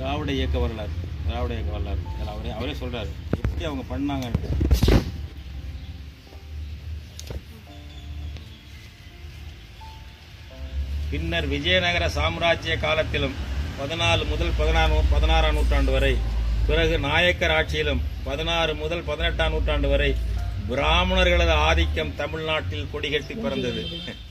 திராவிட இயக்க வரலாறு திராவிட இயக்க வரலாறு அதில் அவரே அவரே சொல்றாரு எப்படி அவங்க பண்ணாங்கன்ட்டு பின்னர் விஜயநகர சாம்ராஜ்ய காலத்திலும் பதினாலு முதல் பதினாறு பதினாறாம் நூற்றாண்டு வரை பிறகு நாயக்கர் ஆட்சியிலும் பதினாறு முதல் பதினெட்டாம் நூற்றாண்டு வரை பிராமணர்களது ஆதிக்கம் தமிழ்நாட்டில் கொடிகட்டி பிறந்தது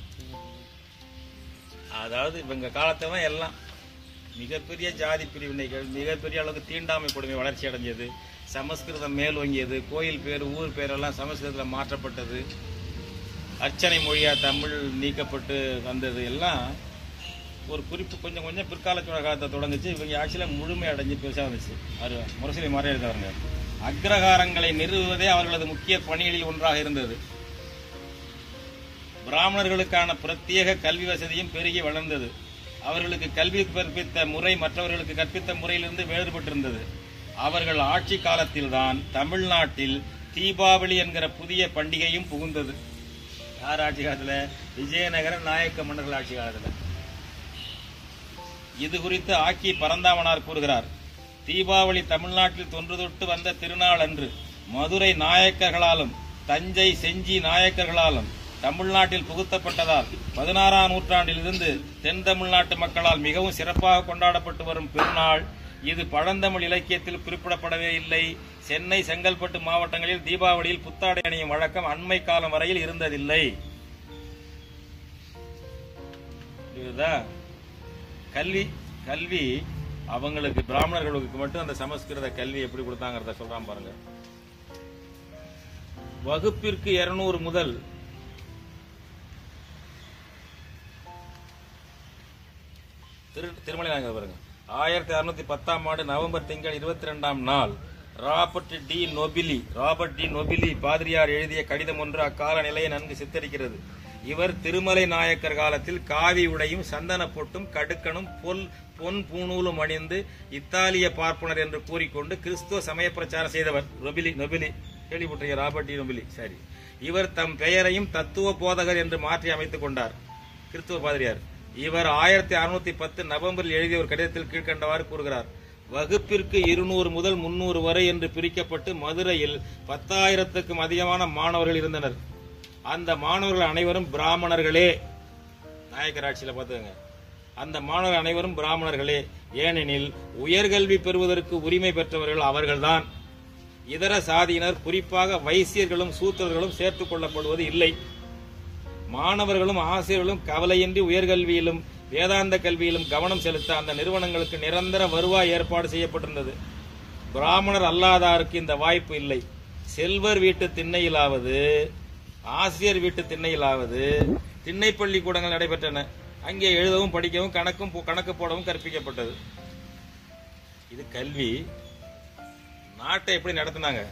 அதாவது இவங்க காலத்துல தான் எல்லாம் மிகப்பெரிய ஜாதி பிரிவினைகள் மிகப்பெரிய அளவுக்கு தீண்டாமை கொடுமை வளர்ச்சி அடைஞ்சது சமஸ்கிருதம் மேலோங்கியது கோயில் பேர் ஊர் பேரெல்லாம் சமஸ்கிருதத்தில் மாற்றப்பட்டது அர்ச்சனை மொழியா தமிழ் நீக்கப்பட்டு வந்தது எல்லாம் ஒரு குறிப்பு கொஞ்சம் கொஞ்சம் பிற்கால சோழ காலத்தை தொடங்குச்சு இவங்க ஆட்சியில் முழுமை அடைஞ்சு பெருசாக வந்துச்சு அது முரசொலி மாதிரி எழுதவங்க அக்ரஹாரங்களை நிறுவுவதே அவர்களது முக்கிய பணிகளில் ஒன்றாக இருந்தது பிராமணர்களுக்கான பிரத்யேக கல்வி வசதியும் பெருகி வளர்ந்தது அவர்களுக்கு கல்வி கற்பித்த முறை மற்றவர்களுக்கு கற்பித்த முறையிலிருந்து வேறுபட்டிருந்தது அவர்கள் ஆட்சி காலத்தில்தான் தமிழ்நாட்டில் தீபாவளி என்கிற புதிய பண்டிகையும் புகுந்தது யார் ஆட்சி காலத்துல விஜயநகர நாயக்க மன்னர்கள் ஆட்சி காலத்துல இது குறித்து ஆக்கி பரந்தாமனார் கூறுகிறார் தீபாவளி தமிழ்நாட்டில் தொன்று தொட்டு வந்த திருநாள் அன்று மதுரை நாயக்கர்களாலும் தஞ்சை செஞ்சி நாயக்கர்களாலும் தமிழ்நாட்டில் புகுத்தப்பட்டதால் பதினாறாம் நூற்றாண்டிலிருந்து தென் தமிழ்நாட்டு மக்களால் மிகவும் சிறப்பாக கொண்டாடப்பட்டு வரும் பெருநாள் இது பழந்தமிழ் இலக்கியத்தில் குறிப்பிடப்படவே இல்லை சென்னை செங்கல்பட்டு மாவட்டங்களில் தீபாவளியில் புத்தாடை அணியும் வழக்கம் அண்மை காலம் வரையில் இருந்ததில்லை புரியுதா கல்வி கல்வி அவங்களுக்கு பிராமணர்களுக்கு மட்டும் அந்த சமஸ்கிருத கல்வி எப்படி கொடுத்தாங்கிறத சொல்றான் பாருங்க வகுப்பிற்கு இருநூறு முதல் திரு திருமலை நாங்கள் பாருங்க ஆயிரத்தி அறுநூத்தி பத்தாம் ஆண்டு நவம்பர் திங்கள் இருபத்தி ரெண்டாம் நாள் Robert de Nobili Robert de Nobili பாதிரியார் எழுதிய கடிதம் ஒன்று அக்கால நிலையை நன்கு சித்தரிக்கிறது இவர் திருமலை நாயக்கர் காலத்தில் காவி உடையும் சந்தன பொட்டும் கடுக்கனும் பொல் பொன் பூணூலும் அணிந்து இத்தாலிய பார்ப்பனர் என்று கூறிக்கொண்டு கிறிஸ்துவ சமய பிரச்சாரம் செய்தவர் நொபிலி நொபிலி கேள்விப்பட்டிருக்க ராபர்ட் டி நொபிலி சரி இவர் தம் பெயரையும் தத்துவ போதகர் என்று மாற்றி அமைத்துக் கொண்டார் கிறிஸ்துவ பாதிரியார் இவர் ஆயிரத்தி அறுநூத்தி பத்து நவம்பரில் எழுதிய ஒரு கடிதத்தில் கீழ்கண்டவாறு கூறுகிறார் வகுப்பிற்கு இருநூறு முதல் முன்னூறு வரை என்று பிரிக்கப்பட்டு மதுரையில் பத்தாயிரத்துக்கும் அதிகமான மாணவர்கள் இருந்தனர் அந்த மாணவர்கள் அனைவரும் பிராமணர்களே நாயக்கர் ஆட்சியில பார்த்துங்க அந்த மாணவர்கள் அனைவரும் பிராமணர்களே ஏனெனில் உயர்கல்வி பெறுவதற்கு உரிமை பெற்றவர்கள் அவர்கள்தான் இதர சாதியினர் குறிப்பாக வைசியர்களும் சூத்திரர்களும் சேர்த்துக் கொள்ளப்படுவது இல்லை மாணவர்களும் ஆசிரியர்களும் கவலையின்றி உயர்கல்வியிலும் வேதாந்த கல்வியிலும் கவனம் செலுத்த அந்த நிறுவனங்களுக்கு நிரந்தர வருவாய் ஏற்பாடு செய்யப்பட்டிருந்தது பிராமணர் அல்லாதாருக்கு இந்த வாய்ப்பு இல்லை செல்வர் வீட்டு திண்ணையிலாவது ஆசிரியர் வீட்டு திண்ணையிலாவது திண்ணை பள்ளிக்கூடங்கள் நடைபெற்றன அங்கே எழுதவும் படிக்கவும் கணக்கும் கணக்கு போடவும் கற்பிக்கப்பட்டது இது கல்வி நாட்டை எப்படி நடத்தினாங்க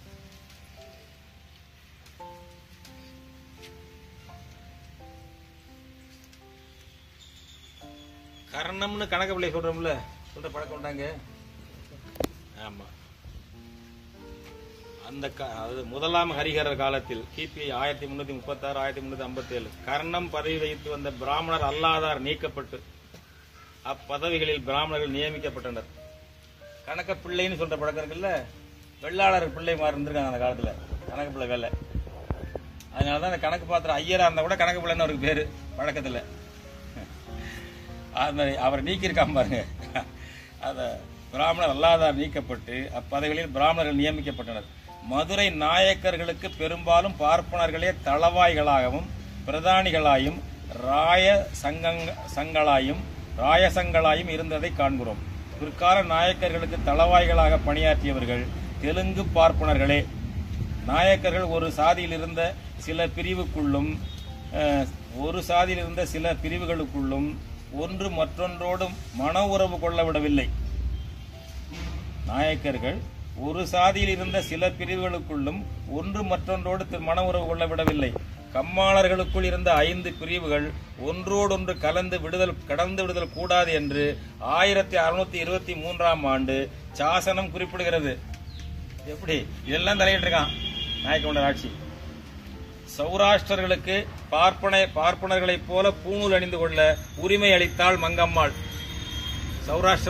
கர்ணம்னு கணக்கு பிள்ளை சொல்றோம்ல சொல்ற பழக்கம் உண்டாங்க ஆமா அந்த க- அதாவது முதலாம் ஹரிஹரர் காலத்தில் கிபி ஆயிரத்தி முன்னூத்தி முப்பத்தாறு ஆயிரத்தி முன்னூத்தி ஐம்பத்தி ஏழு கர்ணம் பதவி வகித்து வந்த பிராமணர் அல்லாதார் நீக்கப்பட்டு அப்பதவிகளில் பிராமணர்கள் நியமிக்கப்பட்டனர் கணக்க பிள்ளைன்னு சொல்ற பழக்கம் இருக்குல்ல வெள்ளாளர் பிள்ளை மாதிரி இருந்திருக்காங்க அந்த காலத்துல கணக்கு பிள்ளை வேலை அதனாலதான் அந்த கணக்கு பாத்திரம் ஐயரா இருந்தா கூட கணக்கு பிள்ளைன்னு அவருக்கு பேரு பழக்கத்துல அது மாதிரி அவர் நீக்கியிருக்காம பாருங்க அத பிராமணர் அல்லாதார் நீக்கப்பட்டு அப்பதவிகளில் பிராமணர்கள் நியமிக்கப்பட்டனர் மதுரை நாயக்கர்களுக்கு பெரும்பாலும் பார்ப்பனர்களே தளவாய்களாகவும் பிரதானிகளாயும் ராய சங்கங்க சங்களாயும் ராயசங்களாயும் இருந்ததை காண்கிறோம் பிற்கால நாயக்கர்களுக்கு தளவாய்களாக பணியாற்றியவர்கள் தெலுங்கு பார்ப்பனர்களே நாயக்கர்கள் ஒரு சாதியில் இருந்த சில பிரிவுக்குள்ளும் அஹ், ஒரு சாதியில் இருந்த சில பிரிவுகளுக்குள்ளும் ஒன்று மற்றொன்றோடும் மன உறவு கொள்ள விடவில்லை நாயக்கர்கள் ஒரு சாதியில் இருந்த சில பிரிவுகளுக்குள்ளும் ஒன்று மற்றொன்றோடு தி- மன உறவு கொள்ள விடவில்லை கம்மாளர்களுக்குள் இருந்த ஐந்து பிரிவுகள் ஒன்றோடொன்று கலந்து விடுதல் கடந்து விடுதல் கூடாது என்று ஆயிரத்தி அறுநூத்தி இருபத்தி மூன்றாம் ஆண்டு சாசனம் குறிப்பிடுகிறது எப்படி இதெல்லாம் தலையிட்டு இருக்கான் நாயக்கமண்டர் ஆட்சி சௌராஷ்டிரர்களுக்கு பார்ப்பன பார்ப்பனர்களைப் போல பூணூல் அணிந்து கொள்ள உரிமை அளித்தாள் மங்கம்மாள் சௌராஷ்டிரர்கள்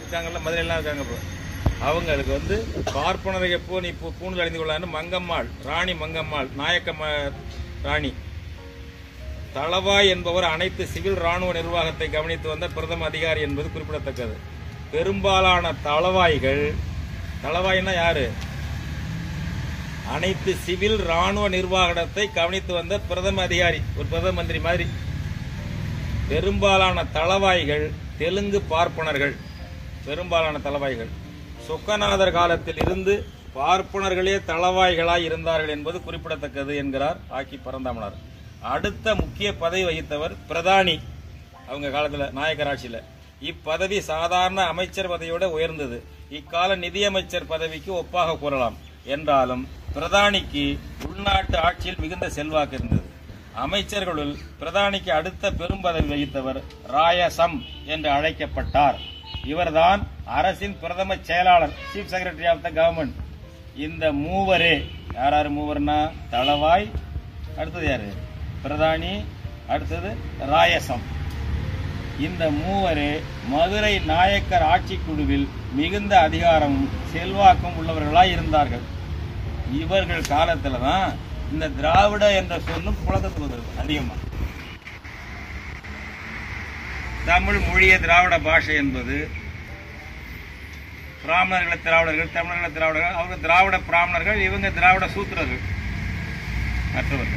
இருக்காங்கல்ல மதுரையெல்லாம் இருக்காங்க இப்போ அவங்களுக்கு வந்து பார்ப்பனரை எப்போ நீ பூ பூணூல் அணிந்து கொள்ளான்னு மங்கம்மாள் ராணி மங்கம்மாள் நாயக்க ம- ராணி தளவாய் என்பவர் அனைத்து சிவில் ராணுவ நிர்வாகத்தை கவனித்து வந்த பிரதம அதிகாரி என்பது குறிப்பிடத்தக்கது பெரும்பாலான தளவாய்கள் தளவாய்னா யாரு அனைத்து சிவில் ராணுவ நிர்வாகத்தை கவனித்து வந்த பிரதம அதிகாரி ஒரு பிரதம மந்திரி மாதிரி பெரும்பாலான தளவாய்கள் தெலுங்கு பார்ப்பனர்கள் பெரும்பாலான தளவாய்கள் சொக்கநாதர் காலத்தில் இருந்து பார்ப்பனர்களே தளவாய்களாய் இருந்தார்கள் என்பது குறிப்பிடத்தக்கது என்கிறார் ஆக்கி பரந்தாமனார் அடுத்த முக்கிய பதவி வகித்தவர் பிரதானி அவங்க காலத்துல நாயக்கர் ஆட்சியில இப்பதவி சாதாரண அமைச்சர் பதவியோட உயர்ந்தது இக்கால நிதியமைச்சர் பதவிக்கு ஒப்பாக கூறலாம் என்றாலும் பிரதானிக்கு உள்நாட்டு ஆட்சியில் மிகுந்த செல்வாக்கு இருந்தது அமைச்சர்களுள் பிரதானிக்கு அடுத்த பெரும் பதவி வகித்தவர் ராயசம் என்று அழைக்கப்பட்டார் இவர்தான் அரசின் பிரதம செயலாளர் chief secretary of the government இந்த மூவரே யார் யார் மூவர்னா தளவாய் அடுத்தது யாரு பிரதானி அடுத்தது ராயசம் இந்த மூவரே மதுரை நாயக்கர் ஆட்சி குழுவில் மிகுந்த அதிகாரமும் செல்வாக்கும் உள்ளவர்களாய் இருந்தார்கள் இவர்கள் காலத்துல தான் இந்த திராவிட என்ற சொல்லும் புழக்கத்துக்கு வந்தது அதிகமா தமிழ் மொழிய திராவிட பாஷை என்பது பிராமணர்களை திராவிடர்கள் தமிழர்களை திராவிடர்கள் அவங்க திராவிட பிராமணர்கள் இவங்க திராவிட சூத்திரர்கள் மற்றவர்கள்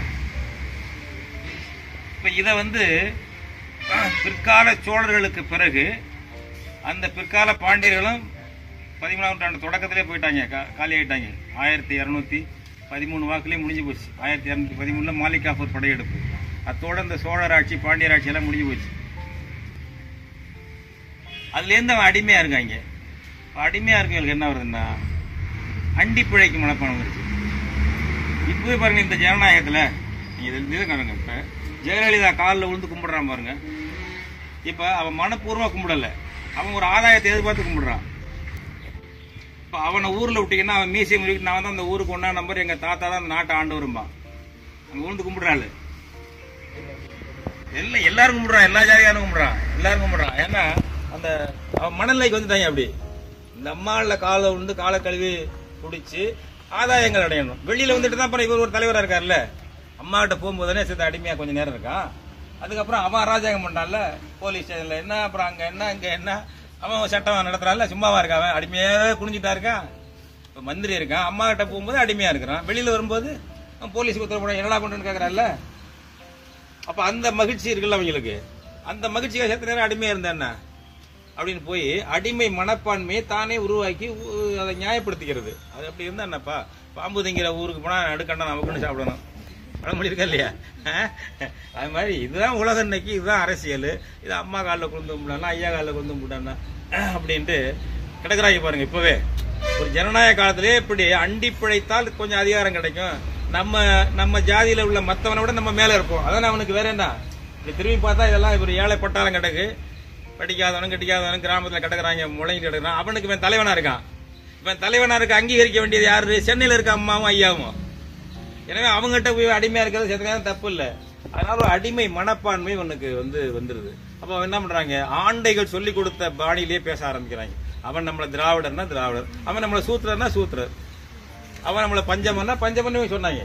இப்ப இத வந்து பிற்கால சோழர்களுக்கு பிறகு அந்த பிற்கால பாண்டியர்களும் பதிமூணாம் நூற்றாண்டு தொடக்கத்திலே போயிட்டாங்க கா- காலி ஆயிட்டாங்க ஆயிரத்தி இரநூத்தி பதிமூணு வாக்குலேயே முடிஞ்சு போச்சு ஆயிரத்தி இரநூத்தி பதிமூணுல மாலிகாபூர் படையெடுப்பு அத்தோட இந்த சோழர் ஆட்சி பாண்டியர் ஆட்சி எல்லாம் முடிஞ்சு போச்சு அதுலேருந்து அவன் அடிமையா இருக்காங்க இப்ப அடிமையா இருக்கவங்களுக்கு என்ன வருதுன்னா அண்டி பிழைக்கு மனப்பானம் இருக்கு இப்பவே பாருங்க இந்த ஜனநாயகத்துல நீங்க இது இதை காணுங்க இப்ப ஜெயலலிதா காலில் விழுந்து கும்பிடுறான் பாருங்க இப்ப அவன் மனப்பூர்வமா கும்பிடல அவன் ஒரு ஆதாயத்தை எதிர்பார்த்து கும்பிடுறான் இப்ப அவனை ஊர்ல விட்டீங்கன்னா அவன் மீசியம் இருக்கு நான் தான் அந்த ஊருக்கு ஒன்னா நம்பர் எங்க தாத்தா தான் அந்த நாட்டை ஆண்டு வரும்பான் அங்க விழுந்து கும்பிடுறாள் எல்லாம் எல்லாரும் கும்பிடுறான் எல்லா ஜாதியாரும் கும்பிடுறான் எல்லாரும் கும்பிடுறான் ஏன்னா அந்த அவன் மனநிலைக்கு வந்துட்டாங்க அப்படி இந்த அம்மால காலை உண்டு காலை கழுவி குடிச்சு ஆதாயங்கள் அடையணும் வெளியில வந்துட்டு தான் அப்புறம் இவர் ஒரு தலைவரா இருக்காருல்ல அம்மா கிட்ட போகும்போதுனே சேர்த்து அடிமையா கொஞ்சம் நேரம் இருக்கான் அதுக்கப்புறம் அவன் அராஜகம் பண்ணான்ல போலீஸ் ஸ்டேஷன்ல என்ன அப்புறம் அங்க என்ன இங்க என்ன அவன் சட்டம் நடத்துறான்ல சும்மாவா இருக்கான் அவன் அடிமையாவே குனிஞ்சிட்டா இருக்கான் இப்ப மந்திரி இருக்கான் அம்மா கிட்ட போகும்போது அடிமையா இருக்கிறான் வெளியில வரும்போது அவன் போலீஸுக்கு உத்தரவு போட என்னடா பண்றேன்னு கேக்குறான்ல அப்ப அந்த மகிழ்ச்சி இருக்குல்ல அவங்களுக்கு அந்த மகிழ்ச்சிக்காக சேர்த்த நேரம் அடிமையா இருந்தா என்ன அப்படின்னு போய் அடிமை மனப்பான்மையை தானே உருவாக்கி உ- அதை நியாயப்படுத்திக்கிறது அது அப்படி இருந்தா என்னப்பா பாம்பு திங்கிற ஊருக்கு போனா நடுக்கண்டா நமக்குன்னு சாப்பிடணும் பழமொழி இருக்கா இல்லையா அஹ்? அது மாதிரி இதுதான் உலகம் இன்னைக்கு இதுதான் அரசியல் இது அம்மா காலில் கொண்டு கும்பிடானா ஐயா காலில் கொண்டு கும்பிடானா அப்படின்ட்டு கிடக்குறாங்க பாருங்க இப்பவே ஒரு ஜனநாயக காலத்திலே இப்படி அண்டி பிழைத்தால் கொஞ்சம் அதிகாரம் கிடைக்கும் நம்ம நம்ம ஜாதியில உள்ள மத்தவனை விட நம்ம மேல இருப்போம் அதான் அவனுக்கு வேற என்ன இப்படி திரும்பி பார்த்தா இதெல்லாம் ஒரு ஏழை பட்டாளம் கிடக்கு படிக்காதவனும் கட்டிக்காதவனும் கிராமத்துல கிடக்குறாங்க முளைங்கிட்டு கிடக்குறான் அவனுக்கு இவன் தலைவனா இருக்கான் இவன் தலைவனா இருக்க அங்கீகரிக்க வேண்டியது யாரு சென்னையில இருக்க அம்மாவும் ஐயாவும் எனவே அவங்ககிட்ட போய் அடிமையா இருக்கிறது சேர்த்துக்காக தப்பு இல்ல அதனால ஒரு அடிமை மனப்பான்மை உனக்கு வந்து வந்துருது அப்ப அவன் என்ன பண்றாங்க ஆண்டைகள் சொல்லி கொடுத்த பாணியிலேயே பேச ஆரம்பிக்கிறாங்க அவன் நம்மள திராவிடர்னா திராவிடர் அவன் நம்மள சூத்திரர்னா சூத்திரர் அவன் நம்மள பஞ்சமன்னா பஞ்சமன்னு சொன்னாங்க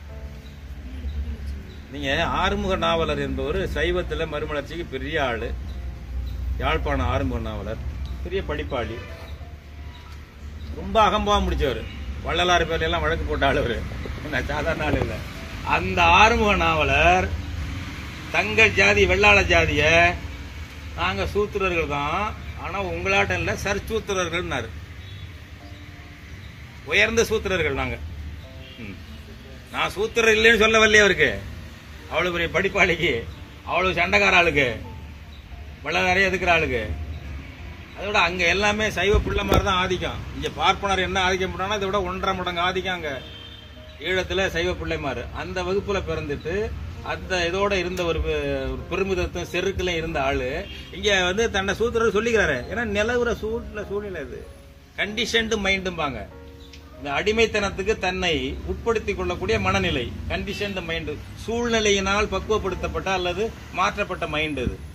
நீங்க ஆறுமுக நாவலர் என்பவர் சைவத்துல மறுமலர்ச்சிக்கு பெரிய ஆளு யாழ்ப்பாணம் ஆறுமுக நாவலர் பெரிய படிப்பாளி ரொம்ப அகம்பாவம் முடிச்சவர் வள்ளலார் பேர்ல எல்லாம் வழக்கு போட்ட ஆளு அவரு என்ன சாதாரண ஆளு இல்ல அந்த ஆறுமுக நாவலர் தங்கள் ஜாதி வெள்ளாள ஜாதிய நாங்க சூத்திரர்கள் தான் ஆனா உங்களாட்டம் இல்ல சர்ச்சூத்திரர்கள்னாரு உயர்ந்த சூத்திரர்கள் நாங்க ம். நான் சூத்திரர் இல்லைன்னு சொல்ல வரலையே அவருக்கு அவ்வளவு பெரிய படிப்பாளிக்கு அவ்வளவு சண்டைக்கார ஆளுக்கு வள்ளலாரே எதுக்குற ஆளுக்கு அதோட அங்க எல்லாமே சைவ பிள்ளை மாதிரி தான் ஆதிக்கம் இங்க பார்ப்பனர் என்ன ஆதிக்கம் பண்ணாலும் இதை விட ஒன்றரை மடங்கு ஆதிக்கம் அங்க ஈழத்துல சைவ பிள்ளைமாரு அந்த வகுப்புல பிறந்துட்டு அந்த இதோட இருந்த ஒரு பெ- ஒரு பெருமிதத்தும் செருக்குல இருந்த ஆளு இங்க வந்து தன்னை சூத்திரர் சொல்லிக்கிறாரு ஏன்னா நிலவுற சூழ்நிலை சூழ்நிலை இது கண்டிஷன்டு மைண்டும்பாங்க இந்த அடிமைத்தனத்துக்கு தன்னை உட்படுத்திக் கொள்ளக்கூடிய மனநிலை கண்டிஷன்டு மைண்டு சூழ்நிலையினால் பக்குவப்படுத்தப்பட்ட அல்லது மாற்றப்பட்ட மைண்ட் இது